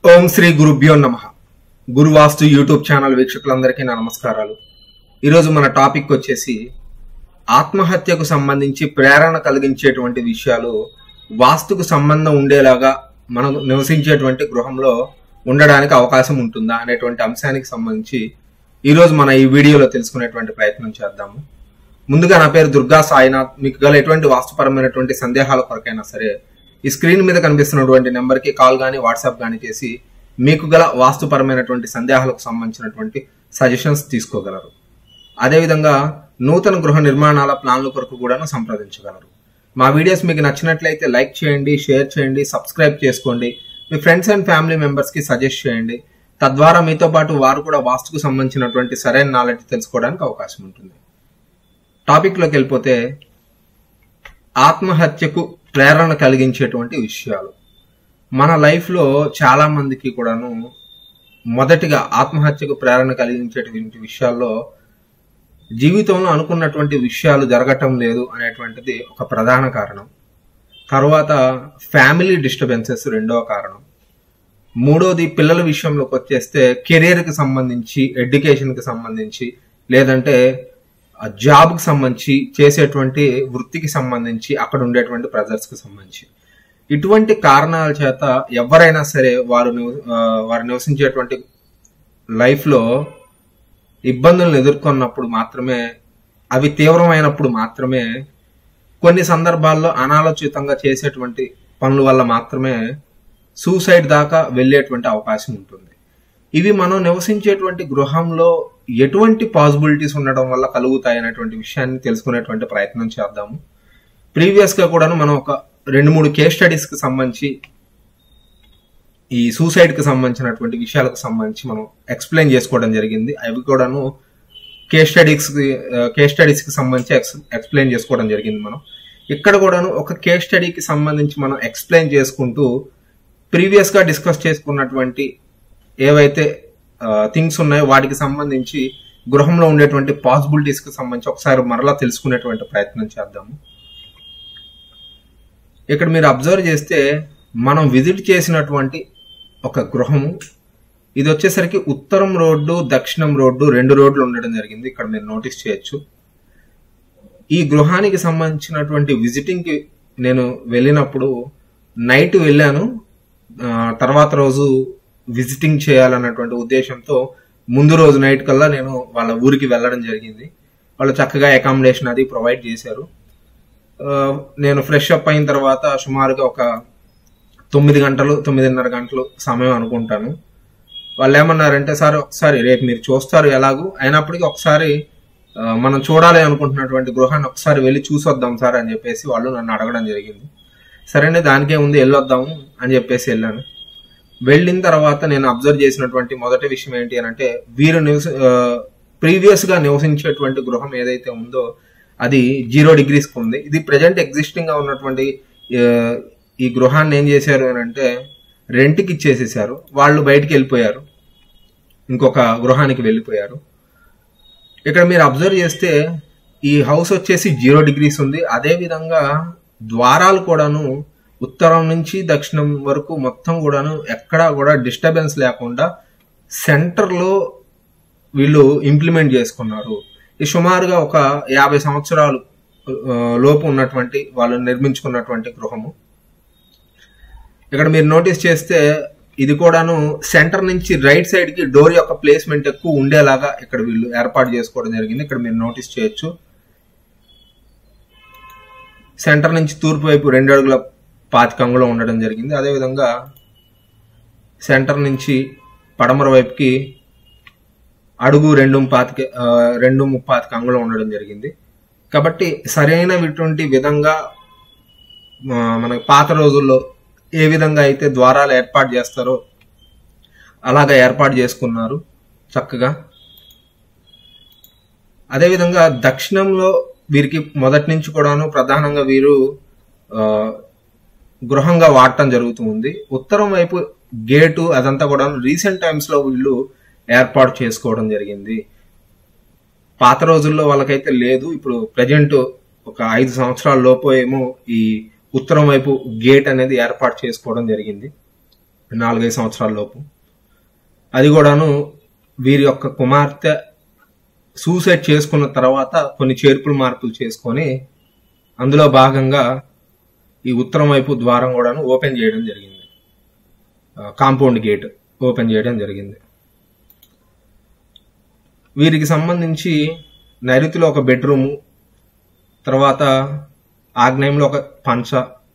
ఓం శ్రీ గురుభ్యో నమ గురువాస్తు YouTube channel వీక్షకులందరికీ నా నమస్కారాలు ఈరోజు మన టాపిక్ వచ్చేసి ఆత్మహత్యకు సంబంధించి ప్రేరణ కలిగించేటువంటి విషయాలు వాస్తుకు సంబంధం ఉండేలాగా మనం నివసించేటువంటి గృహంలో ఉండడానికి అవకాశం ఉంటుందా అనేటువంటి అంశానికి సంబంధించి ఈరోజు మన ఈ వీడియోలో తెలుసుకునేటువంటి ప్రయత్నం చేద్దాము ముందుగా నా పేరు దుర్గా సాయినాథ్ మీకు గల ఎటువంటి వాస్తుపరమైనటువంటి సందేహాల కొరకైనా సరే ఈ స్క్రీన్ మీద కనిపిస్తున్నటువంటి నెంబర్కి కాల్ కానీ వాట్సాప్ కానీ చేసి మీకు గల వాస్తుపరమైనటువంటి సందేహాలకు సంబంధించినటువంటి సజెషన్స్ తీసుకోగలరు అదేవిధంగా నూతన గృహ నిర్మాణాల ప్లాన్ల కొరకు కూడా సంప్రదించగలరు మా వీడియోస్ మీకు నచ్చినట్లయితే లైక్ చేయండి షేర్ చేయండి సబ్స్క్రైబ్ చేసుకోండి మీ ఫ్రెండ్స్ అండ్ ఫ్యామిలీ మెంబర్స్కి సజెస్ట్ చేయండి తద్వారా మీతో పాటు వారు కూడా వాస్తుకు సంబంధించినటువంటి సరైన నాలెడ్జ్ తెలుసుకోవడానికి అవకాశం ఉంటుంది టాపిక్లోకి వెళ్ళిపోతే ఆత్మహత్యకు ప్రేరణ కలిగించేటువంటి విషయాలు మన లైఫ్లో చాలా మందికి కూడాను మొదటిగా ఆత్మహత్యకు ప్రేరణ కలిగించేటువంటి విషయాల్లో జీవితంలో అనుకున్నటువంటి విషయాలు జరగటం లేదు అనేటువంటిది ఒక ప్రధాన కారణం తర్వాత ఫ్యామిలీ డిస్టర్బెన్సెస్ రెండవ కారణం మూడోది పిల్లల విషయంలోకి వచ్చేస్తే కెరీర్కి సంబంధించి ఎడ్యుకేషన్కి సంబంధించి లేదంటే జాబ్కి సంబంధించి చేసేటువంటి వృత్తికి సంబంధించి అక్కడ ఉండేటువంటి ప్రెజర్స్కి సంబంధించి ఇటువంటి కారణాల చేత ఎవరైనా సరే వారు నివ- ఆ, వారు నివసించేటువంటి లైఫ్లో ఇబ్బందులను ఎదుర్కొన్నప్పుడు మాత్రమే అవి తీవ్రమైనప్పుడు మాత్రమే కొన్ని సందర్భాల్లో అనాలోచితంగా చేసేటువంటి పనుల వల్ల మాత్రమే సూసైడ్ దాకా వెళ్ళేటువంటి అవకాశం ఉంటుంది ఇవి మనం నివసించేటువంటి గృహంలో ఎటువంటి పాసిబిలిటీస్ ఉండడం వల్ల కలుగుతాయి అనేటువంటి విషయాన్ని తెలుసుకునేటువంటి ప్రయత్నం చేద్దాము ప్రీవియస్ గా కూడాను మనం ఒక రెండు మూడు కేస్ స్టడీస్ కి సంబంధించి ఈ సూసైడ్ కి సంబంధించినటువంటి విషయాలకు సంబంధించి మనం ఎక్స్ప్లెయిన్ చేసుకోవడం జరిగింది అవి కూడాను కేస్ స్టడీస్ కేస్ స్టడీస్ కి సంబంధించి ఎక్స్ ఎక్స్ప్లెయిన్ చేసుకోవడం జరిగింది మనం ఇక్కడ కూడాను ఒక కేస్ స్టడీకి సంబంధించి మనం ఎక్స్ప్లెయిన్ చేసుకుంటూ ప్రీవియస్ గా డిస్కస్ చేసుకున్నటువంటి ఏవైతే థింగ్స్ ఉన్నాయో వాటికి సంబంధించి గృహంలో ఉండేటువంటి పాసిబిలిటీస్ కి సంబంధించి ఒకసారి మరలా తెలుసుకునేటువంటి ప్రయత్నం చేద్దాము ఇక్కడ మీరు అబ్జర్వ్ చేస్తే మనం విజిట్ చేసినటువంటి ఒక గృహము ఇది వచ్చేసరికి ఉత్తరం రోడ్డు దక్షిణం రోడ్డు రెండు రోడ్లు ఉండడం జరిగింది ఇక్కడ మీరు నోటీస్ చేయొచ్చు ఈ గృహానికి సంబంధించినటువంటి విజిటింగ్ కి నేను వెళ్ళినప్పుడు నైట్ వెళ్ళాను ఆ, తర్వాత రోజు విజిటింగ్ చేయాలన్నటువంటి ఉద్దేశంతో ముందు రోజు నైట్ కల్లా నేను వాళ్ళ ఊరికి వెళ్ళడం జరిగింది వాళ్ళు చక్కగా అకామిడేషన్ అది ప్రొవైడ్ చేశారు ఆ, నేను ఫ్రెష్ అప్ అయిన తర్వాత సుమారుగా ఒక తొమ్మిది గంటలు తొమ్మిదిన్నర గంటలు సమయం అనుకుంటాను వాళ్ళు ఏమన్నారంటే సార్ ఒకసారి రేపు మీరు చూస్తారు ఎలాగూ అయినప్పటికీ ఒకసారి ఆ, మనం చూడాలి అనుకుంటున్నటువంటి గృహాన్ని ఒకసారి వెళ్ళి చూసొద్దాం సార్ అని చెప్పేసి వాళ్ళు నన్ను అడగడం జరిగింది సరేనే దానికే ఉంది వెళ్ళొద్దాము అని చెప్పేసి వెళ్ళాను వెళ్ళిన తర్వాత నేను అబ్జర్వ్ చేసినటువంటి మొదటి విషయం ఏంటి అని అంటే వీరు నివస ప్రీవియస్ గా నివసించేటువంటి గృహం ఏదైతే ఉందో అది జీరో డిగ్రీస్ ఉంది ఇది ప్రజెంట్ ఎగ్జిస్టింగ్ గా ఉన్నటువంటి ఆ, ఈ గృహాన్ని ఏం చేశారు అని అంటే రెంట్కి ఇచ్చేసేసారు వాళ్ళు బయటికి వెళ్ళిపోయారు ఇంకొక గృహానికి వెళ్ళిపోయారు ఇక్కడ మీరు అబ్జర్వ్ చేస్తే ఈ హౌస్ వచ్చేసి జీరో డిగ్రీస్ ఉంది అదే విధంగా ద్వారాలు కూడాను ఉత్తరం నుంచి దక్షిణం వరకు మొత్తం కూడాను ఎక్కడా కూడా డిస్టర్బెన్స్ లేకుండా సెంటర్ లో వీళ్ళు ఇంప్లిమెంట్ చేసుకున్నారు ఇది సుమారుగా ఒక యాభై సంవత్సరాలు ఆ, లోపు ఉన్నటువంటి వాళ్ళు నిర్మించుకున్నటువంటి గృహము ఇక్కడ మీరు నోటీస్ చేస్తే ఇది కూడాను సెంటర్ నుంచి రైట్ సైడ్ కి డోర్ యొక్క ప్లేస్మెంట్ ఎక్కువ ఉండేలాగా ఇక్కడ వీళ్ళు ఏర్పాటు చేసుకోవడం జరిగింది ఇక్కడ మీరు నోటీస్ చేయొచ్చు సెంటర్ నుంచి తూర్పు వైపు రెండు అడుగుల పాతిక అంగుళం ఉండడం జరిగింది అదేవిధంగా సెంటర్ నుంచి పడమర వైపుకి అడుగు రెండు పాతిక ఆ, రెండు ముప్పాతిక అంగుళం ఉండడం జరిగింది కాబట్టి సరైనటువంటి విధంగా ఆ, మన పాత రోజుల్లో ఏ విధంగా అయితే ద్వారాలు ఏర్పాటు చేస్తారో అలాగా ఏర్పాటు చేసుకున్నారు చక్కగా అదేవిధంగా దక్షిణంలో వీరికి మొదటి నుంచి కూడాను ప్రధానంగా వీరు ఆ, గృహంగా వాడటం జరుగుతూ ఉంది ఉత్తరం వైపు గేటు అదంతా కూడా రీసెంట్ టైమ్స్ లో వీళ్ళు ఏర్పాటు చేసుకోవడం జరిగింది పాత రోజుల్లో వాళ్ళకైతే లేదు ఇప్పుడు ప్రజెంట్ ఒక ఐదు సంవత్సరాల లోపు ఏమో ఈ ఉత్తరం వైపు గేట్ అనేది ఏర్పాటు చేసుకోవడం జరిగింది నాలుగైదు సంవత్సరాల లోపు అది కూడాను వీరి యొక్క కుమార్తె సూసైడ్ చేసుకున్న తర్వాత కొన్ని చేర్పులు మార్పులు చేసుకొని అందులో భాగంగా ఈ ఉత్తరం వైపు ద్వారం కూడాను ఓపెన్ చేయడం జరిగింది కాంపౌండ్ గేట్ ఓపెన్ చేయడం జరిగింది వీరికి సంబంధించి నైరుతిలో ఒక బెడ్రూము తర్వాత ఆగ్నేయంలో ఒక పంచ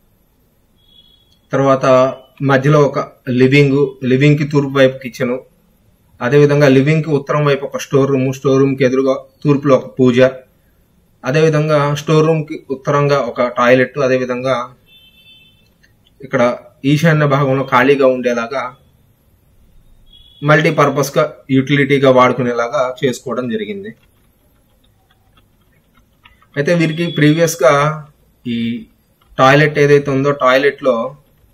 తర్వాత మధ్యలో ఒక లివింగ్ లివింగ్ కి తూర్పు వైపు కిచెన్ అదేవిధంగా లివింగ్ కి ఉత్తరం వైపు ఒక స్టోర్ రూమ్ స్టోర్ రూమ్ కి ఎదురుగా తూర్పులో ఒక పూజ అదేవిధంగా స్టోర్ రూమ్ కి ఉత్తరంగా ఒక టాయిలెట్ అదేవిధంగా ఇక్కడ ఈశాన్య భాగంలో ఖాళీగా ఉండేలాగా మల్టీపర్పస్ గా యూటిలిటీగా వాడుకునేలాగా చేసుకోవడం జరిగింది అయితే వీరికి ప్రీవియస్ గా ఈ టాయిలెట్ ఏదైతే ఉందో టాయిలెట్ లో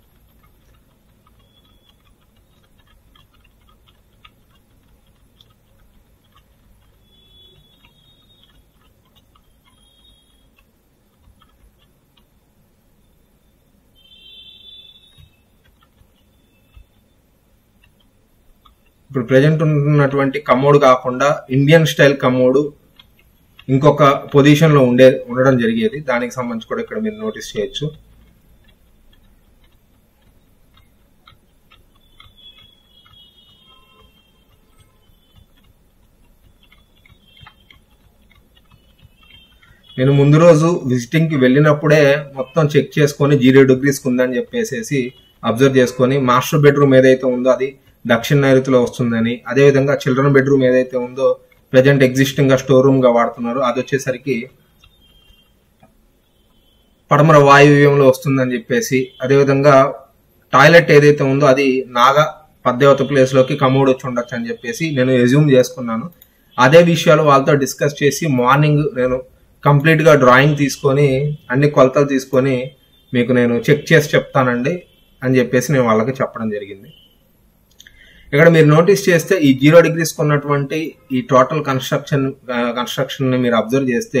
ఇప్పుడు ప్రజెంట్ ఉన్నటువంటి కమోడ్ కాకుండా ఇండియన్ స్టైల్ కమోడు ఇంకొక పొజిషన్ లో ఉండే ఉండడం జరిగేది దానికి సంబంధించి కూడా ఇక్కడ మీరు నోటీస్ చేయొచ్చు నేను ముందు రోజు విజిటింగ్ కి వెళ్ళినప్పుడే మొత్తం చెక్ చేసుకొని జీరో డిగ్రీస్ ఉందని చెప్పేసి అబ్జర్వ్ చేసుకొని మాస్టర్ బెడ్రూమ్ ఏదైతే ఉందో అది దక్షిణ నైరుతిలో వస్తుందని అదేవిధంగా చిల్డ్రన్ బెడ్రూమ్ ఏదైతే ఉందో ప్రజెంట్ ఎగ్జిస్టింగ్ గా స్టోర్ రూమ్ గా వాడుతున్నారు అది వచ్చేసరికి పడమర వాయువ్యంలో వస్తుందని చెప్పేసి అదేవిధంగా టాయిలెట్ ఏదైతే ఉందో అది నాగా పద్దేవత ప్లేస్ లోకి కమోడ్ వచ్చి ఉండొచ్చు అని చెప్పేసి నేను ఎజ్యూమ్ చేసుకున్నాను అదే విషయాలు వాళ్ళతో డిస్కస్ చేసి మార్నింగ్ నేను కంప్లీట్ గా డ్రాయింగ్ తీసుకొని అన్ని కొలతలు తీసుకొని మీకు నేను చెక్ చేసి చెప్తానండి అని చెప్పేసి నేను వాళ్ళకి చెప్పడం జరిగింది ఇక్కడ మీరు నోటీస్ చేస్తే ఈ జీరో డిగ్రీస్ ఉన్నటువంటి ఈ టోటల్ కన్స్ట్రక్షన్ కన్స్ట్రక్షన్ ని మీరు అబ్జర్వ్ చేస్తే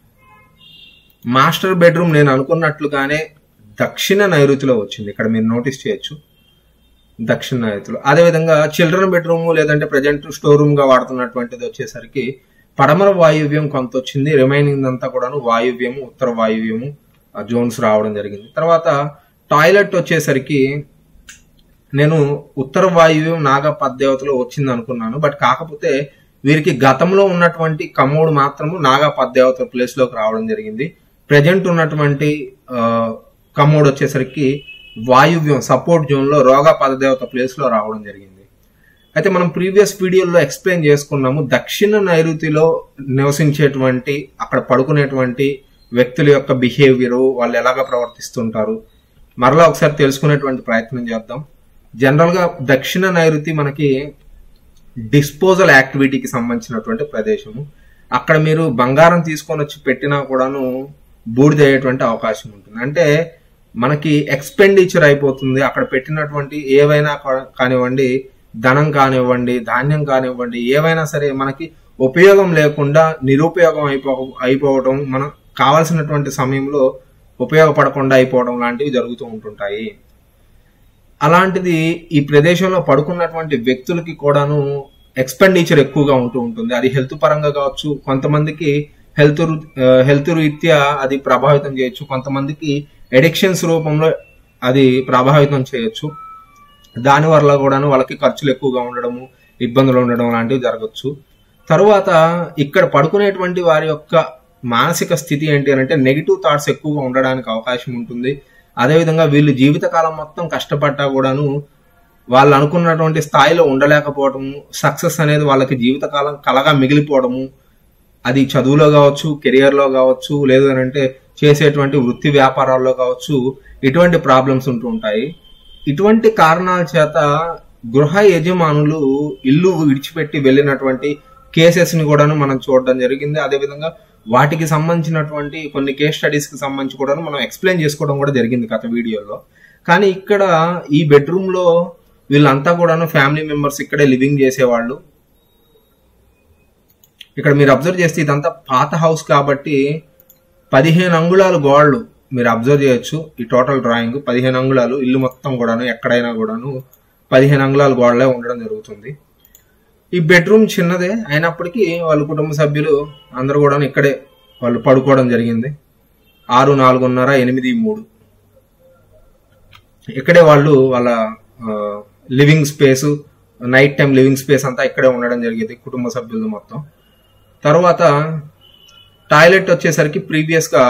మాస్టర్ బెడ్రూమ్ నేను అనుకున్నట్లుగానే దక్షిణ నైరుతిలో వచ్చింది ఇక్కడ మీరు నోటీస్ చేయొచ్చు దక్షిణ నైరుతిలో అదేవిధంగా చిల్డ్రన్ బెడ్రూమ్ లేదంటే ప్రజెంట్ స్టోర్ రూమ్ గా వాడుతున్నటువంటిది వచ్చేసరికి పడమర వాయువ్యం కొంత వచ్చింది రిమైనింగ్ అంతా కూడాను వాయువ్యము ఉత్తర వాయువ్యము జోన్స్ రావడం జరిగింది తర్వాత టాయిలెట్ వచ్చేసరికి నేను ఉత్తర వాయువ్యం నాగ పద్దేవతలో వచ్చింది అనుకున్నాను బట్ కాకపోతే వీరికి గతంలో ఉన్నటువంటి కమోడ్ మాత్రము నాగా పద్దేవత ప్లేస్ లోకి రావడం జరిగింది ప్రజెంట్ ఉన్నటువంటి కమోడ్ వచ్చేసరికి వాయువ్యం సపోర్ట్ జోన్ లో రోగ పదదేవత ప్లేస్ లో రావడం జరిగింది అయితే మనం ప్రీవియస్ వీడియోలో ఎక్స్ప్లెయిన్ చేసుకున్నాము దక్షిణ నైరుతిలో నివసించేటువంటి అక్కడ పడుకునేటువంటి వ్యక్తుల యొక్క బిహేవియర్ వాళ్ళు ఎలాగ ప్రవర్తిస్తుంటారు మరలా ఒకసారి తెలుసుకునేటువంటి ప్రయత్నం చేద్దాం జనరల్ గా దక్షిణ నైరుతి మనకి డిస్పోజల్ యాక్టివిటీకి సంబంధించినటువంటి ప్రదేశము అక్కడ మీరు బంగారం తీసుకొని వచ్చి పెట్టినా కూడాను బూడిదయ్యేటువంటి అవకాశం ఉంటుంది అంటే మనకి ఎక్స్పెండిచర్ అయిపోతుంది అక్కడ పెట్టినటువంటి ఏవైనా కానివ్వండి ధనం కానివ్వండి ధాన్యం కానివ్వండి ఏవైనా సరే మనకి ఉపయోగం లేకుండా నిరుపయోగం అయిపో అయిపోవడం మనం కావాల్సినటువంటి సమయంలో ఉపయోగపడకుండా అయిపోవడం లాంటివి జరుగుతూ ఉంటుంటాయి అలాంటిది ఈ ప్రదేశంలో పడుకున్నటువంటి వ్యక్తులకి కూడాను ఎక్స్పెండిచర్ ఎక్కువగా ఉంటూ ఉంటుంది అది హెల్త్ పరంగా కావచ్చు కొంతమందికి హెల్త్ హెల్త్ రీత్యా అది ప్రభావితం చేయొచ్చు కొంతమందికి ఎడిక్షన్స్ రూపంలో అది ప్రభావితం చేయొచ్చు దాని వల్ల కూడాను వాళ్ళకి ఖర్చులు ఎక్కువగా ఉండడము ఇబ్బందులు ఉండడం లాంటివి జరగచ్చు తరువాత ఇక్కడ పడుకునేటువంటి వారి యొక్క మానసిక స్థితి ఏంటి అని అంటే నెగిటివ్ థాట్స్ ఎక్కువగా ఉండడానికి అవకాశం ఉంటుంది అదేవిధంగా వీళ్ళు జీవితకాలం మొత్తం కష్టపడ్డా కూడాను వాళ్ళు అనుకున్నటువంటి స్థాయిలో ఉండలేకపోవడము సక్సెస్ అనేది వాళ్ళకి జీవితకాలం కలగా మిగిలిపోవడము అది చదువులో కావచ్చు కెరియర్లో కావచ్చు లేదు అంటే చేసేటువంటి వృత్తి వ్యాపారాల్లో కావచ్చు ఇటువంటి ప్రాబ్లమ్స్ ఉంటూ ఉంటాయి ఇటువంటి కారణాల చేత గృహ యజమానులు ఇల్లు విడిచిపెట్టి వెళ్ళినటువంటి కేసెస్ ని కూడాను మనం చూడడం జరిగింది అదేవిధంగా వాటికి సంబంధించినటువంటి కొన్ని కేస్ స్టడీస్ కి సంబంధించి కూడా మనం ఎక్స్ప్లెయిన్ చేసుకోవడం కూడా జరిగింది గత వీడియోలో కానీ ఇక్కడ ఈ బెడ్రూమ్ లో వీళ్ళంతా కూడాను ఫ్యామిలీ మెంబర్స్ ఇక్కడే లివింగ్ చేసేవాళ్ళు ఇక్కడ మీరు అబ్జర్వ్ చేస్తే ఇదంతా పాత హౌస్ కాబట్టి పదిహేను అంగుళాలు గోడలు మీరు అబ్జర్వ్ చేయొచ్చు ఈ టోటల్ డ్రాయింగ్ పదిహేను అంగుళాలు ఇల్లు మొత్తం కూడాను ఎక్కడైనా కూడాను పదిహేను అంగుళాల గోడలే ఉండడం జరుగుతుంది ఈ బెడ్రూమ్ చిన్నదే అయినప్పటికీ వాళ్ళ కుటుంబ సభ్యులు అందరూ కూడా ఇక్కడే వాళ్ళు పడుకోవడం జరిగింది ఆరు నాలుగున్నర ఎనిమిది మూడు ఇక్కడే వాళ్ళు వాళ్ళ living space night time living space అంతా ఇక్కడే ఉండడం జరిగింది కుటుంబ సభ్యులు మొత్తం తర్వాత టాయిలెట్ వచ్చేసరికి ప్రీవియస్గా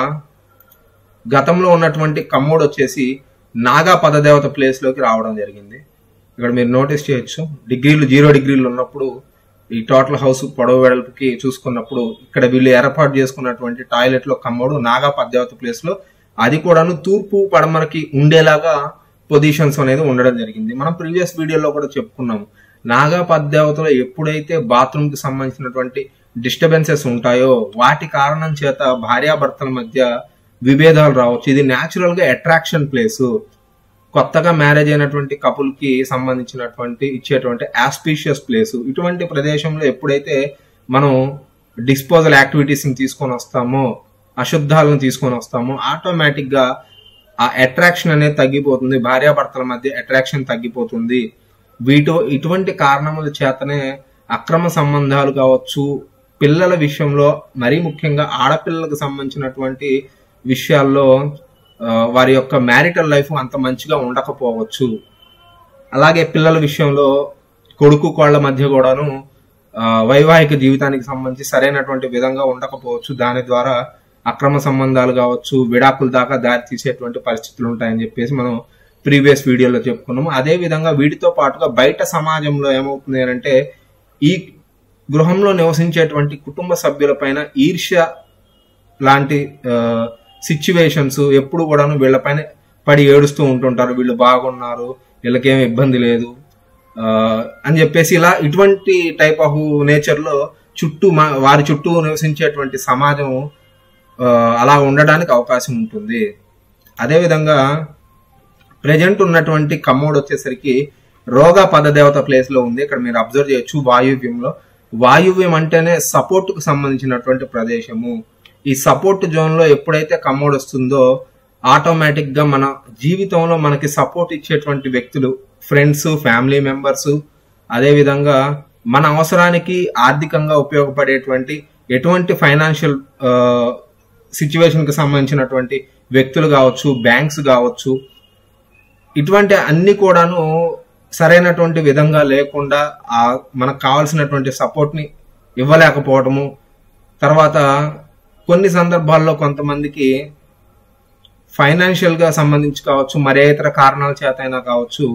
గతంలో ఉన్నటువంటి కమ్మోడ్ వచ్చేసి నాగా పదదేవత ప్లేస్లోకి రావడం జరిగింది ఇక్కడ మీరు నోటీస్ చేయొచ్చు డిగ్రీలు జీరో డిగ్రీలు ఉన్నప్పుడు ఈ టోటల్ హౌస్ పొడవు వెడల్పుకి చూసుకున్నప్పుడు ఇక్కడ వీళ్ళు ఏర్పాటు చేసుకున్నటువంటి టాయిలెట్ లో కమ్మోడు నాగా పద్యావతి ప్లేస్ లో అది కూడాను తూర్పు పడమరకి ఉండేలాగా పొజిషన్స్ అనేది ఉండడం జరిగింది మనం ప్రీవియస్ వీడియోలో కూడా చెప్పుకున్నాము నాగా పద్యావతిలో ఎప్పుడైతే బాత్రూమ్ కి సంబంధించినటువంటి డిస్టర్బెన్సెస్ ఉంటాయో వాటి కారణం చేత భార్యాభర్తల మధ్య విభేదాలు రావచ్చు ఇది న్యాచురల్ గా అట్రాక్షన్ ప్లేస్ కొత్తగా మ్యారేజ్ అయినటువంటి కపుల్ కి సంబంధించినటువంటి ఇచ్చేటువంటి ఆస్పీషియస్ ప్లేస్ ఇటువంటి ప్రదేశంలో ఎప్పుడైతే మనం డిస్పోజల్ యాక్టివిటీస్ ని తీసుకొని వస్తామో అశుద్ధాలను తీసుకొని వస్తామో ఆటోమేటిక్ గా ఆ అట్రాక్షన్ అనేది తగ్గిపోతుంది భార్యాభర్తల మధ్య అట్రాక్షన్ తగ్గిపోతుంది వీటో ఇటువంటి కారణముల చేతనే అక్రమ సంబంధాలు కావచ్చు పిల్లల విషయంలో మరీ ముఖ్యంగా ఆడపిల్లలకు సంబంధించినటువంటి విషయాల్లో ఆ, వారి యొక్క మ్యారిటల్ లైఫ్ అంత మంచిగా ఉండకపోవచ్చు అలాగే పిల్లల విషయంలో కొడుకు కోళ్ల మధ్య కూడాను ఆ, వైవాహిక జీవితానికి సంబంధించి సరైనటువంటి విధంగా ఉండకపోవచ్చు దాని ద్వారా అక్రమ సంబంధాలు కావచ్చు విడాకుల దాకా దారి తీసేటువంటి పరిస్థితులు ఉంటాయని చెప్పేసి మనం ప్రీవియస్ వీడియోలో చెప్పుకున్నాము అదే విధంగా వీటితో పాటుగా బయట సమాజంలో ఏమవుతుంది అంటే ఈ గృహంలో నివసించేటువంటి కుటుంబ సభ్యులపైన ఈర్ష్య లాంటి సిచ్యువేషన్స్ ఎప్పుడు కూడాను వీళ్ళపైన పడి ఏడుస్తూ ఉంటుంటారు వీళ్ళు బాగున్నారు వీళ్ళకేం ఇబ్బంది లేదు ఆ, అని చెప్పేసి ఇలా ఇటువంటి టైప్ ఆఫ్ నేచర్ లో చుట్టూ మా- వారి చుట్టూ నివసించేటువంటి సమాజం ఆ, అలా ఉండడానికి అవకాశం ఉంటుంది అదేవిధంగా ప్రజెంట్ ఉన్నటువంటి కమ్మోడ్ వచ్చేసరికి రోగ పదదేవత ప్లేస్ లో ఉంది ఇక్కడ మీరు అబ్జర్వ్ చేయొచ్చు వాయువ్యంలో వాయువ్యం అంటేనే సపోర్ట్ కు సంబంధించినటువంటి ప్రదేశము ఈ సపోర్ట్ జోన్ లో ఎప్పుడైతే కమ్మోడ్ వస్తుందో ఆటోమేటిక్ గా మన జీవితంలో మనకి సపోర్ట్ ఇచ్చేటువంటి వ్యక్తులు ఫ్రెండ్స్ ఫ్యామిలీ మెంబర్స్ అదే విధంగా మన అవసరానికి ఆర్థికంగా ఉపయోగపడేటువంటి ఎటువంటి ఫైనాన్షియల్ సిచ్యువేషన్ కి సంబంధించినటువంటి వ్యక్తులు కావచ్చు బ్యాంక్స్ కావచ్చు ఇటువంటి అన్ని కూడాను సరైనటువంటి విధంగా లేకుండా ఆ మనకు కావాల్సినటువంటి సపోర్ట్ ని ఇవ్వలేకపోవడము తర్వాత కొన్ని సందర్భాల్లో కొంతమందికి ఫైనాన్షియల్ గా సంబంధించి కావచ్చు మరే ఇతర కారణాల చేత అయినా కావచ్చు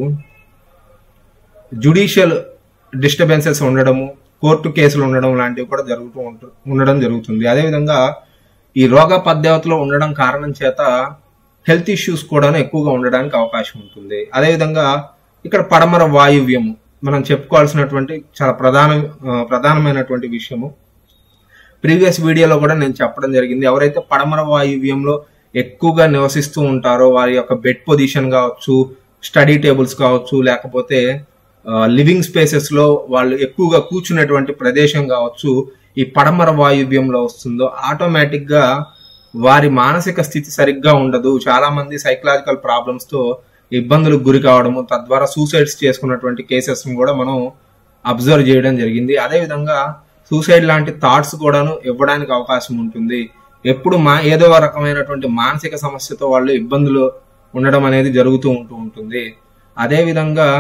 జుడిషియల్ డిస్టర్బెన్సెస్ ఉండడము కోర్టు కేసులు ఉండడం లాంటివి కూడా జరుగుతూ ఉంటు- ఉండడం జరుగుతుంది అదేవిధంగా ఈ రోగ పద్ధతిలో ఉండడం కారణం చేత హెల్త్ ఇష్యూస్ కూడా ఎక్కువగా ఉండడానికి అవకాశం ఉంటుంది అదేవిధంగా ఇక్కడ పడమర వాయువ్యము మనం చెప్పుకోవాల్సినటువంటి చాలా ప్రధాన ఆ, ప్రధానమైనటువంటి విషయము ప్రీవియస్ వీడియోలో కూడా నేను చెప్పడం జరిగింది ఎవరైతే పడమర వాయువ్యంలో ఎక్కువగా నివసిస్తూ ఉంటారో వారి యొక్క బెడ్ పొజిషన్ కావచ్చు స్టడీ టేబుల్స్ కావచ్చు లేకపోతే లివింగ్ స్పేసెస్ లో వాళ్ళు ఎక్కువగా కూర్చున్నటువంటి ప్రదేశం కావచ్చు ఈ పడమర వాయువ్యంలో వస్తుందో ఆటోమేటిక్ గా వారి మానసిక స్థితి సరిగ్గా ఉండదు చాలా మంది సైకలాజికల్ ప్రాబ్లమ్స్ తో ఇబ్బందులకు గురి కావడము తద్వారా సూసైడ్స్ చేసుకున్నటువంటి కేసెస్ కూడా మనం అబ్జర్వ్ చేయడం జరిగింది అదే విధంగా సూసైడ్ లాంటి థాట్స్ కూడాను ఇవ్వడానికి అవకాశం ఉంటుంది ఎప్పుడు మా ఏదో ఒక రకమైనటువంటి మానసిక సమస్యతో వాళ్ళు ఇబ్బందులు ఉండడం అనేది జరుగుతూ ఉంటూ ఉంటుంది అదే విధంగా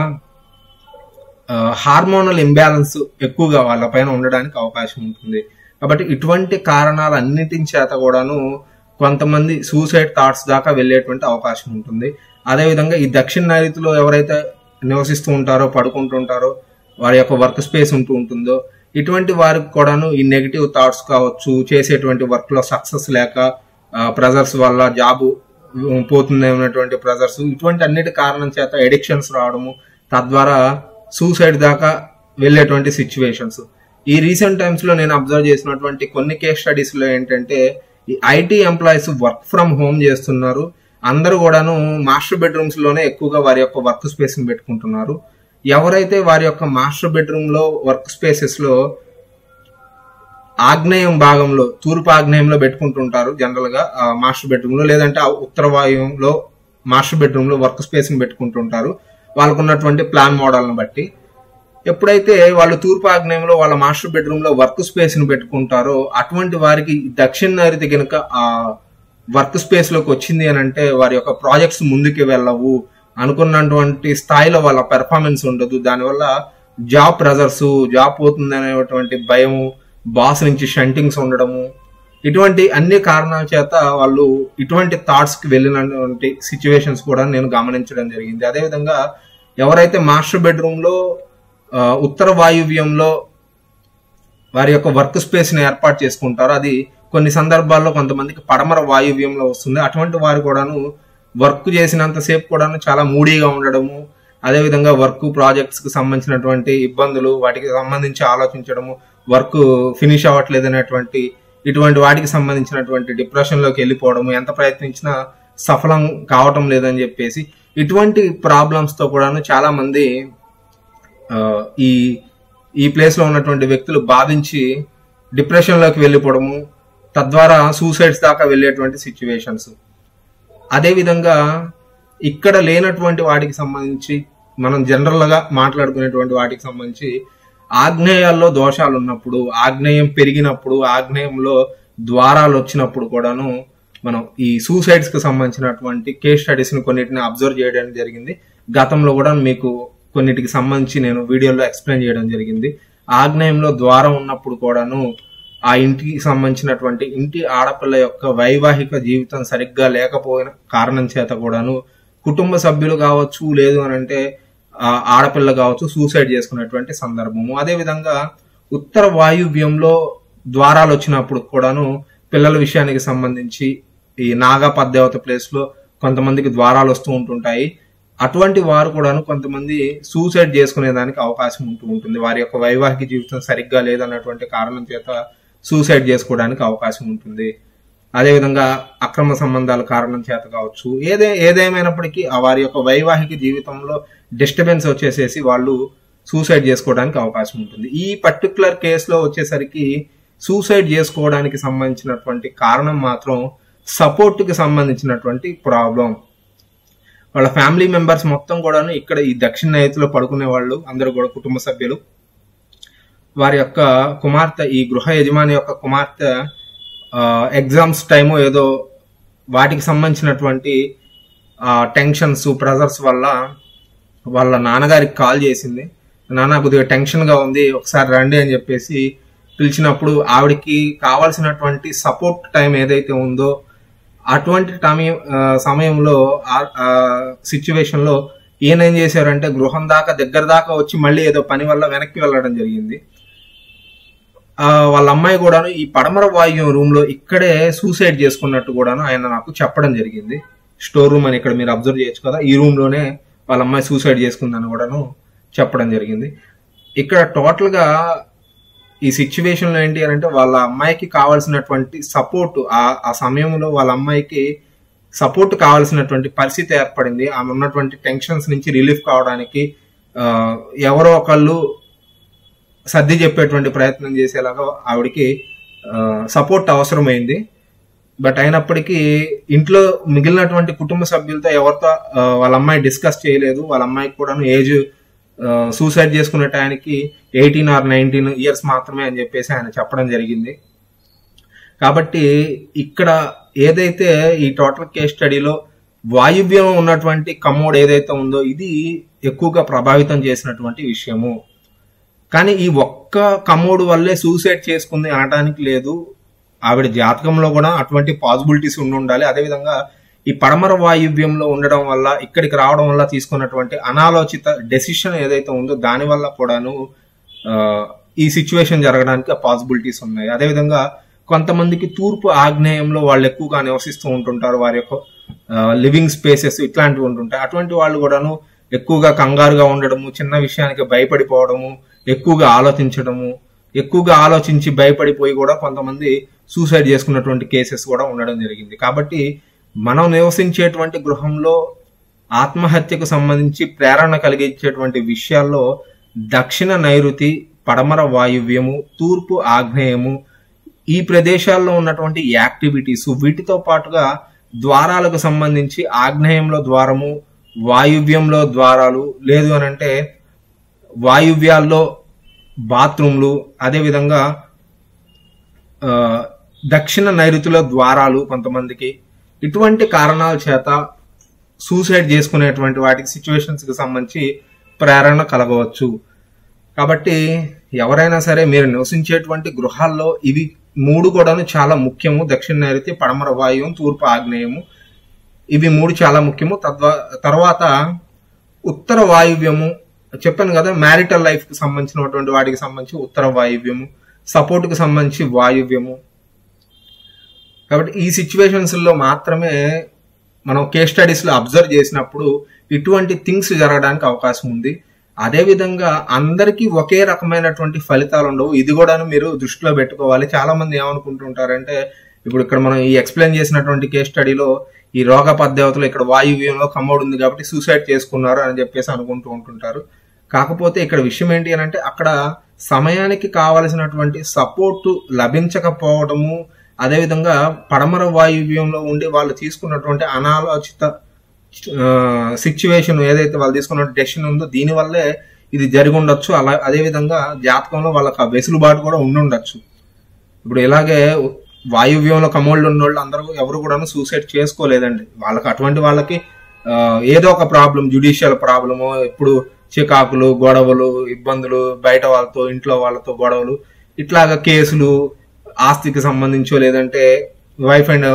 హార్మోనల్ ఇంబ్యాలెన్స్ ఎక్కువగా వాళ్ళపైన ఉండడానికి అవకాశం ఉంటుంది కాబట్టి ఇటువంటి కారణాలన్నిటి చేత కూడాను కొంతమంది సూసైడ్ థాట్స్ దాకా వెళ్ళేటువంటి అవకాశం ఉంటుంది అదేవిధంగా ఈ దక్షిణ నైరుతిలో ఎవరైతే నివసిస్తూ ఉంటారో పడుకుంటుంటారో వారి యొక్క వర్క్ స్పేస్ ఉంటూ ఉంటుందో ఇటువంటి వారికి కూడాను ఈ నెగిటివ్ థాట్స్ కావచ్చు చేసేటువంటి వర్క్ లో సక్సెస్ లేక ప్రెజర్స్ వల్ల జాబ్ పోతుంది అనేటువంటి ప్రెజర్స్ ఇటువంటి అన్నిటి కారణం చేత ఎడిక్షన్స్ రావడము తద్వారా సూసైడ్ దాకా వెళ్ళేటువంటి సిచ్యువేషన్స్ ఈ రీసెంట్ టైమ్స్ లో నేను అబ్జర్వ్ చేసినటువంటి కొన్ని కేస్ స్టడీస్ లో ఏంటంటే ఈ IT employees work from home చేస్తున్నారు అందరూ కూడాను మాస్టర్ బెడ్రూమ్స్ లోనే ఎక్కువగా వారి యొక్క వర్క్ స్పేస్ ని పెట్టుకుంటున్నారు ఎవరైతే వారి యొక్క మాస్టర్ బెడ్రూమ్ లో వర్క్ స్పేసెస్ లో ఆగ్నేయం భాగంలో తూర్పు ఆగ్నేయంలో పెట్టుకుంటుంటారు జనరల్ గా మాస్టర్ బెడ్రూమ్ లో లేదంటే ఆ ఉత్తర వాయువులో మాస్టర్ బెడ్రూమ్ లో వర్క్ స్పేస్ ని పెట్టుకుంటుంటారు వాళ్ళకున్నటువంటి ప్లాన్ మోడల్ని బట్టి ఎప్పుడైతే వాళ్ళు తూర్పు ఆగ్నేయంలో వాళ్ళ మాస్టర్ బెడ్రూమ్ లో వర్క్ స్పేస్ ని పెట్టుకుంటారో అటువంటి వారికి దక్షిణ నైరుతి కనుక ఆ వర్క్ స్పేస్ లోకి వచ్చింది అని అంటే వారి యొక్క ప్రాజెక్ట్స్ ముందుకు వెళ్ళవు అనుకున్నటువంటి స్థాయిలో వాళ్ళ పెర్ఫార్మెన్స్ ఉండదు దానివల్ల జాబ్ ప్రెజర్స్ జాబ్ పోతుంది అనేటువంటి భయం బాస్ నుంచి షంటింగ్స్ ఉండడము ఇటువంటి అన్ని కారణాల చేత వాళ్ళు ఇటువంటి థాట్స్ కి వెళ్ళినటువంటి సిచ్యువేషన్స్ కూడా నేను గమనించడం జరిగింది అదేవిధంగా ఎవరైతే మాస్టర్ బెడ్రూమ్ లో ఆ, ఉత్తర వాయువ్యంలో వారి యొక్క వర్క్ స్పేస్ ని ఏర్పాటు చేసుకుంటారో అది కొన్ని సందర్భాల్లో కొంతమందికి పడమర వాయువ్యంలో వస్తుంది అటువంటి వారు కూడాను వర్క్ చేసినంతసేపు కూడాను చాలా మూడీగా ఉండడము అదేవిధంగా వర్క్ ప్రాజెక్ట్స్ కి సంబంధించినటువంటి ఇబ్బందులు వాటికి సంబంధించి ఆలోచించడము వర్క్ ఫినిష్ అవ్వట్లేదు అనేటువంటి ఇటువంటి వాటికి సంబంధించినటువంటి డిప్రెషన్ లోకి వెళ్ళిపోవడము ఎంత ప్రయత్నించినా సఫలం కావటం లేదని చెప్పేసి ఇటువంటి ప్రాబ్లమ్స్ తో కూడాను చాలా మంది ఆ, ఈ ఈ ప్లేస్ లో ఉన్నటువంటి వ్యక్తులు బాధించి డిప్రెషన్ లోకి వెళ్ళిపోవడము తద్వారా సూసైడ్స్ దాకా వెళ్ళేటువంటి సిచ్యువేషన్స్ అదే విధంగా ఇక్కడ లేనటువంటి వాటికి సంబంధించి మనం జనరల్ గా మాట్లాడుకునేటువంటి వాటికి సంబంధించి ఆగ్నేయాల్లో దోషాలు ఉన్నప్పుడు ఆగ్నేయం పెరిగినప్పుడు ఆగ్నేయంలో ద్వారాలు వచ్చినప్పుడు కూడాను మనం ఈ సూసైడ్స్ కి సంబంధించినటువంటి కేస్ స్టడీస్ ని కొన్నిటిని అబ్జర్వ్ చేయడం జరిగింది గతంలో కూడా మీకు కొన్నిటికి సంబంధించి నేను వీడియోలో ఎక్స్ప్లెయిన్ చేయడం జరిగింది ఆగ్నేయంలో ద్వారం ఉన్నప్పుడు కూడాను ఆ ఇంటికి సంబంధించినటువంటి ఇంటి ఆడపిల్ల యొక్క వైవాహిక జీవితం సరిగ్గా లేకపోయిన కారణం చేత కూడాను కుటుంబ సభ్యులు కావచ్చు లేదు అని అంటే ఆ ఆడపిల్ల కావచ్చు సూసైడ్ చేసుకునేటువంటి సందర్భము అదే విధంగా ఉత్తర వాయువ్యంలో ద్వారాలు వచ్చినప్పుడు కూడాను పిల్లల విషయానికి సంబంధించి ఈ నాగా పద్దేవత ప్లేస్ లో కొంతమందికి ద్వారాలు వస్తూ ఉంటుంటాయి అటువంటి వారు కూడాను కొంతమంది సూసైడ్ చేసుకునే దానికి అవకాశం ఉంటూ ఉంటుంది వారి యొక్క వైవాహిక జీవితం సరిగ్గా లేదన్నటువంటి కారణం చేత సూసైడ్ చేసుకోవడానికి అవకాశం ఉంటుంది అదేవిధంగా అక్రమ సంబంధాల కారణం చేత కావచ్చు ఏదే ఏదేమైనప్పటికీ ఆ వారి యొక్క వైవాహిక జీవితంలో డిస్టర్బెన్స్ వచ్చేసేసి వాళ్ళు సూసైడ్ చేసుకోవడానికి అవకాశం ఉంటుంది ఈ పర్టికులర్ కేసులో వచ్చేసరికి సూసైడ్ చేసుకోవడానికి సంబంధించినటువంటి కారణం మాత్రం సపోర్ట్ కి సంబంధించినటువంటి ప్రాబ్లం వాళ్ళ ఫ్యామిలీ మెంబర్స్ మొత్తం కూడాను ఇక్కడ ఈ దక్షిణ నైతిలో పడుకునే వాళ్ళు అందరూ కూడా కుటుంబ సభ్యులు వారి యొక్క కుమార్తె ఈ గృహ యజమాని యొక్క కుమార్తె ఎగ్జామ్స్ టైము ఏదో వాటికి సంబంధించినటువంటి టెన్షన్స్ ప్రెజర్స్ వల్ల వాళ్ళ నాన్నగారికి కాల్ చేసింది నాన్న కొద్దిగా టెన్షన్ గా ఉంది ఒకసారి రండి అని చెప్పేసి పిలిచినప్పుడు ఆవిడకి కావాల్సినటువంటి సపోర్ట్ టైం ఏదైతే ఉందో అటువంటి సమయం సమయంలో సిచ్యువేషన్ లో ఈయన ఏం చేశారంటే గృహం దాకా దగ్గర దాకా వచ్చి మళ్ళీ ఏదో పని వల్ల వెనక్కి వెళ్ళడం జరిగింది ఆ, వాళ్ళ అమ్మాయి కూడాను ఈ పడమర వాయువ్యం రూమ్ లో ఇక్కడే సూసైడ్ చేసుకున్నట్టు కూడాను ఆయన నాకు చెప్పడం జరిగింది స్టోర్ రూమ్ అని ఇక్కడ మీరు అబ్జర్వ్ చేయొచ్చు కదా ఈ రూమ్ లోనే వాళ్ళ అమ్మాయి సూసైడ్ చేసుకుందని కూడాను చెప్పడం జరిగింది ఇక్కడ టోటల్ గా ఈ సిచ్యువేషన్ లో ఏంటి అని అంటే వాళ్ళ అమ్మాయికి కావాల్సినటువంటి సపోర్ట్ ఆ ఆ సమయంలో వాళ్ళ అమ్మాయికి సపోర్ట్ కావాల్సినటువంటి పరిస్థితి ఏర్పడింది ఆమె ఉన్నటువంటి టెన్షన్స్ నుంచి రిలీఫ్ కావడానికి ఆ, ఎవరో ఒకళ్ళు సర్ది చెప్పేటువంటి ప్రయత్నం చేసేలాగా ఆవిడకి సపోర్ట్ అవసరమైంది బట్ అయినప్పటికీ ఇంట్లో మిగిలినటువంటి కుటుంబ సభ్యులతో ఎవరితో ఆ, వాళ్ళ అమ్మాయి డిస్కస్ చేయలేదు వాళ్ళ అమ్మాయికి కూడా ఏజ్ సూసైడ్ చేసుకునే టైంకి ఎయిటీన్ ఆర్ నైన్టీన్ ఇయర్స్ మాత్రమే అని చెప్పేసి ఆయన చెప్పడం జరిగింది కాబట్టి ఇక్కడ ఏదైతే ఈ టోటల్ కేస్ స్టడీలో వాయువ్యం ఉన్నటువంటి కమ్మోడ్ ఏదైతే ఉందో ఇది ఎక్కువగా ప్రభావితం చేసినటువంటి విషయము కానీ ఈ ఒక్క కమ్మోడు వల్లే సూసైడ్ చేసుకుంది అనడానికి లేదు ఆవిడ జాతకంలో కూడా అటువంటి పాసిబిలిటీస్ ఉండి ఉండాలి అదేవిధంగా ఈ పడమర వాయువ్యంలో ఉండడం వల్ల ఇక్కడికి రావడం వల్ల తీసుకున్నటువంటి అనాలోచిత డెసిషన్ ఏదైతే ఉందో దాని వల్ల కూడాను ఆ, ఈ సిచ్యువేషన్ జరగడానికి పాసిబిలిటీస్ ఉన్నాయి అదేవిధంగా కొంతమందికి తూర్పు ఆగ్నేయంలో వాళ్ళు ఎక్కువగా నివసిస్తూ ఉంటుంటారు వారి యొక్క లివింగ్ స్పేసెస్ ఇట్లాంటివి ఉంటుంటాయి అటువంటి వాళ్ళు కూడాను ఎక్కువగా కంగారుగా ఉండడము చిన్న విషయానికి భయపడిపోవడము ఎక్కువగా ఆలోచించడము ఎక్కువగా ఆలోచించి భయపడిపోయి కూడా కొంతమంది సూసైడ్ చేసుకున్నటువంటి కేసెస్ కూడా ఉండడం జరిగింది కాబట్టి మనం నివసించేటువంటి గృహంలో ఆత్మహత్యకు సంబంధించి ప్రేరణ కలిగించేటువంటి విషయాల్లో దక్షిణ నైరుతి పడమర వాయువ్యము తూర్పు ఆగ్నేయము ఈ ప్రదేశాల్లో ఉన్నటువంటి యాక్టివిటీస్ వీటితో పాటుగా ద్వారాలకు సంబంధించి ఆగ్నేయంలో ద్వారము వాయువ్యంలో ద్వారాలు లేదు అని అంటే వాయువ్యాల్లో బాత్రూమ్లు అదేవిధంగా ఆ, దక్షిణ నైరుతిలో ద్వారాలు కొంతమందికి ఇటువంటి కారణాల చేత సూసైడ్ చేసుకునేటువంటి వాటికి సిచ్యువేషన్స్ కి సంబంధించి ప్రేరణ కలగవచ్చు కాబట్టి ఎవరైనా సరే మీరు నివసించేటువంటి గృహాల్లో ఇవి మూడు కూడాను చాలా ముఖ్యము దక్షిణ నైరుతి పడమర వాయువు తూర్పు ఆగ్నేయము ఇవి మూడు చాలా ముఖ్యము తద్వా తర్వాత ఉత్తర వాయువ్యము చెప్పాను కదా మ్యారిటల్ లైఫ్ కి సంబంధించినటువంటి వాటికి సంబంధించి ఉత్తర వాయువ్యము సపోర్ట్ కి సంబంధించి వాయువ్యము కాబట్టి ఈ సిచ్యువేషన్స్ లో మాత్రమే మనం కేస్ స్టడీస్ లో అబ్జర్వ్ చేసినప్పుడు ఇటువంటి థింగ్స్ జరగడానికి అవకాశం ఉంది అదే విధంగా అందరికీ ఒకే రకమైనటువంటి ఫలితాలు ఉండవు ఇది కూడా మీరు దృష్టిలో పెట్టుకోవాలి చాలా మంది ఏమనుకుంటుంటారంటే ఇప్పుడు ఇక్కడ మనం ఈ ఎక్స్ప్లెయిన్ చేసినటువంటి కేస్ స్టడీలో ఈ రోగ పద్ధతులు ఇక్కడ వాయువ్యంలో కమ్మోడు ఉంది కాబట్టి సూసైడ్ చేసుకున్నారు అని చెప్పేసి అనుకుంటూ ఉంటుంటారు కాకపోతే ఇక్కడ విషయం ఏంటి అని అంటే అక్కడ సమయానికి కావలసినటువంటి సపోర్ట్ లభించకపోవడము అదేవిధంగా పడమర వాయువ్యంలో ఉండి వాళ్ళు తీసుకున్నటువంటి అనాలోచిత సిచ్యువేషన్ ఏదైతే వాళ్ళు తీసుకున్న డెసిషన్ ఉందో దీనివల్లే ఇది జరిగి ఉండొచ్చు అలా అదే విధంగా జాతకంలో వాళ్ళకి ఆ వెసులుబాటు కూడా ఉండి ఉండొచ్చు ఇప్పుడు ఇలాగే వాయువ్యంలో కమోళ్ళు ఉన్న వాళ్ళు అందరూ ఎవరు కూడా సూసైడ్ చేసుకోలేదండి వాళ్ళకి అటువంటి వాళ్ళకి ఆ, ఏదో ఒక ప్రాబ్లం జుడిషియల్ ప్రాబ్లము ఇప్పుడు చికాకులు గొడవలు ఇబ్బందులు బయట వాళ్ళతో ఇంట్లో వాళ్ళతో గొడవలు ఇట్లాగా కేసులు ఆస్తికి సంబంధించో లేదంటే వైఫ్ అండ్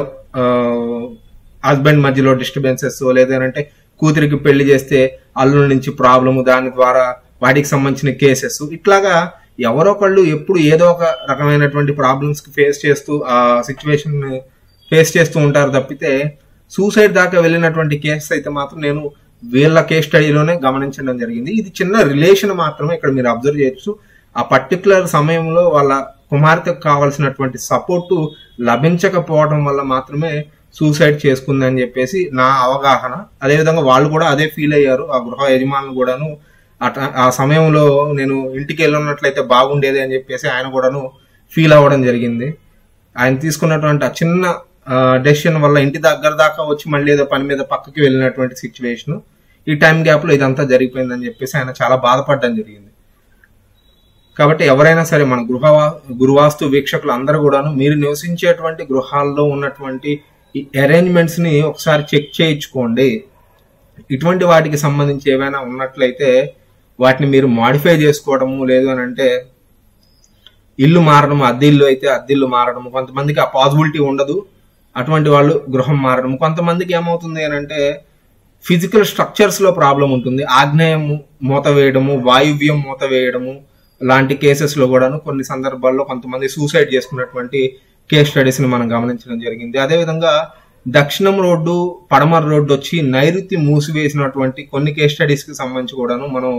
హస్బెండ్ మధ్యలో డిస్టర్బెన్సెస్ లేదంటే కూతురికి పెళ్లి చేస్తే అల్లుల నుంచి ప్రాబ్లము దాని ద్వారా వాటికి సంబంధించిన కేసెస్ ఇట్లాగా ఎవరో ఒకళ్ళు ఎప్పుడు ఏదో ఒక రకమైనటువంటి ప్రాబ్లమ్స్ కి ఫేస్ చేస్తూ ఆ సిచ్యువేషన్ ఫేస్ చేస్తూ ఉంటారు తప్పితే సూసైడ్ దాకా వెళ్ళినటువంటి కేసెస్ అయితే మాత్రం నేను వీళ్ళ కేస్ స్టడీలోనే గమనించడం జరిగింది ఇది చిన్న రిలేషన్ మాత్రమే ఇక్కడ మీరు అబ్జర్వ్ చేయొచ్చు ఆ పర్టికులర్ సమయంలో వాళ్ళ కుమార్తెకు కావాల్సినటువంటి సపోర్టు లభించకపోవడం వల్ల మాత్రమే సూసైడ్ చేసుకుందని చెప్పేసి నా అవగాహన అదేవిధంగా వాళ్ళు కూడా అదే ఫీల్ అయ్యారు ఆ గృహ యజమానులు కూడాను అట- ఆ సమయంలో నేను ఇంటికి వెళ్ళున్నట్లయితే బాగుండేది అని చెప్పేసి ఆయన కూడాను ఫీల్ అవ్వడం జరిగింది ఆయన తీసుకున్నటువంటి ఆ చిన్న డెసిషన్ వల్ల ఇంటి దగ్గర దాకా వచ్చి మళ్ళీ ఏదో పని మీద పక్కకి వెళ్ళినటువంటి సిచ్యువేషన్ ఈ టైం గ్యాప్ లో ఇదంతా జరిగిపోయిందని చెప్పేసి ఆయన చాలా బాధపడడం జరిగింది కాబట్టి ఎవరైనా సరే మన గృహ గురువాస్తు వీక్షకులు అందరూ కూడాను మీరు నివసించేటువంటి గృహాల్లో ఉన్నటువంటి ఈ అరేంజ్మెంట్స్ ని ఒకసారి చెక్ చేయించుకోండి ఇటువంటి వాటికి సంబంధించి ఏవైనా ఉన్నట్లయితే వాటిని మీరు మాడిఫై చేసుకోవడము లేదు అని అంటే ఇల్లు మారడం అద్దె ఇల్లు అయితే అద్దె ఇల్లు మారడం కొంతమందికి ఆ పాసిబిలిటీ ఉండదు అటువంటి వాళ్ళు గృహం మారడం కొంతమందికి ఏమవుతుంది అని అంటే ఫిజికల్ స్ట్రక్చర్స్ లో ప్రాబ్లం ఉంటుంది ఆగ్నేయం మూత వేయడము వాయువ్యం మూత వేయడము లాంటి కేసెస్ లో కూడాను కొన్ని సందర్భాల్లో కొంతమంది సూసైడ్ చేసుకున్నటువంటి కేస్ స్టడీస్ ని మనం గమనించడం జరిగింది అదేవిధంగా దక్షిణం రోడ్డు పడమర రోడ్డు వచ్చి నైరుతి మూసివేసినటువంటి కొన్ని కేస్ స్టడీస్ కి సంబంధించి కూడాను మనం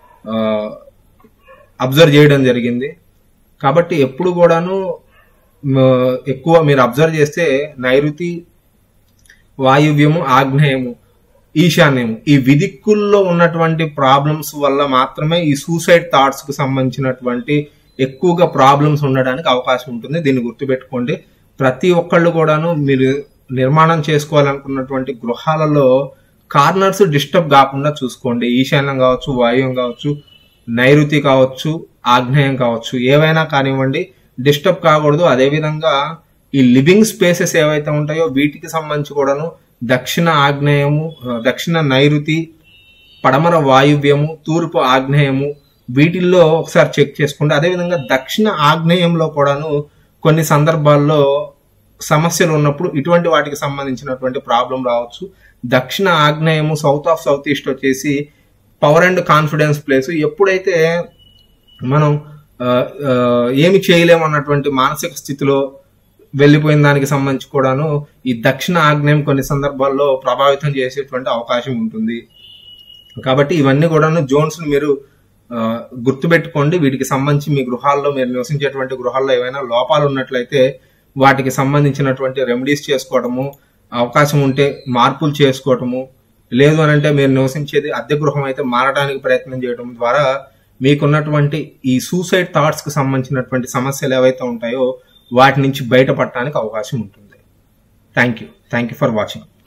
అబ్జర్వ్ చేయడం జరిగింది కాబట్టి ఎప్పుడు కూడాను మ, ఎక్కువ మీరు అబ్జర్వ్ చేస్తే నైరుతి వాయువ్యము ఆగ్నేయము ఈశాన్యము ఈ విదిక్కుల్లో ఉన్నటువంటి ప్రాబ్లమ్స్ వల్ల మాత్రమే ఈ సూసైడ్ థాట్స్ కు సంబంధించినటువంటి ఎక్కువగా ప్రాబ్లమ్స్ ఉండడానికి అవకాశం ఉంటుంది దీన్ని గుర్తుపెట్టుకోండి ప్రతి ఒక్కళ్ళు కూడాను మీరు నిర్మాణం చేసుకోవాలనుకున్నటువంటి గృహాలలో కార్నర్స్ డిస్టర్బ్ కాకుండా చూసుకోండి ఈశాన్యం కావచ్చు వాయువ్యం కావచ్చు నైరుతి కావచ్చు ఆగ్నేయం కావచ్చు ఏవైనా కానివ్వండి డిస్టర్బ్ కాకూడదు అదేవిధంగా ఈ లివింగ్ స్పేసెస్ ఏవైతే ఉంటాయో వీటికి సంబంధించి కూడాను దక్షిణ ఆగ్నేయము ఆ, దక్షిణ నైరుతి పడమర వాయువ్యము తూర్పు ఆగ్నేయము వీటిల్లో ఒకసారి చెక్ చేసుకోండి అదేవిధంగా దక్షిణ ఆగ్నేయంలో కూడాను కొన్ని సందర్భాల్లో సమస్యలు ఉన్నప్పుడు ఇటువంటి వాటికి సంబంధించినటువంటి ప్రాబ్లం రావచ్చు దక్షిణ ఆగ్నేయము సౌత్ ఆఫ్ సౌత్ ఈస్ట్ వచ్చేసి పవర్ అండ్ కాన్ఫిడెన్స్ ప్లేస్ ఎప్పుడైతే మనం ఆ, ఆ, ఏమి చేయలేము అన్నటువంటి మానసిక స్థితిలో వెళ్ళిపోయిన దానికి సంబంధించి కూడాను ఈ దక్షిణ ఆగ్నేయం కొన్ని సందర్భాల్లో ప్రభావితం చేసేటువంటి అవకాశం ఉంటుంది కాబట్టి ఇవన్నీ కూడాను జోన్స్ ని మీరు ఆ, గుర్తుపెట్టుకోండి వీటికి సంబంధించి మీ గృహాల్లో మీరు నివసించేటువంటి గృహాల్లో ఏవైనా లోపాలు ఉన్నట్లయితే వాటికి సంబంధించినటువంటి రెమెడీస్ చేసుకోవడము అవకాశం ఉంటే మార్పులు చేసుకోవటము లేదు అని అంటే మీరు నివసించేది అద్దె గృహం అయితే మారడానికి ప్రయత్నం చేయడం ద్వారా మీకున్నటువంటి ఈ సూసైడ్ థాట్స్ కి సంబంధించినటువంటి సమస్యలు ఏవైతే ఉంటాయో వాటి నుంచి బయటపడటానికి అవకాశం ఉంటుంది thank you thank you for watching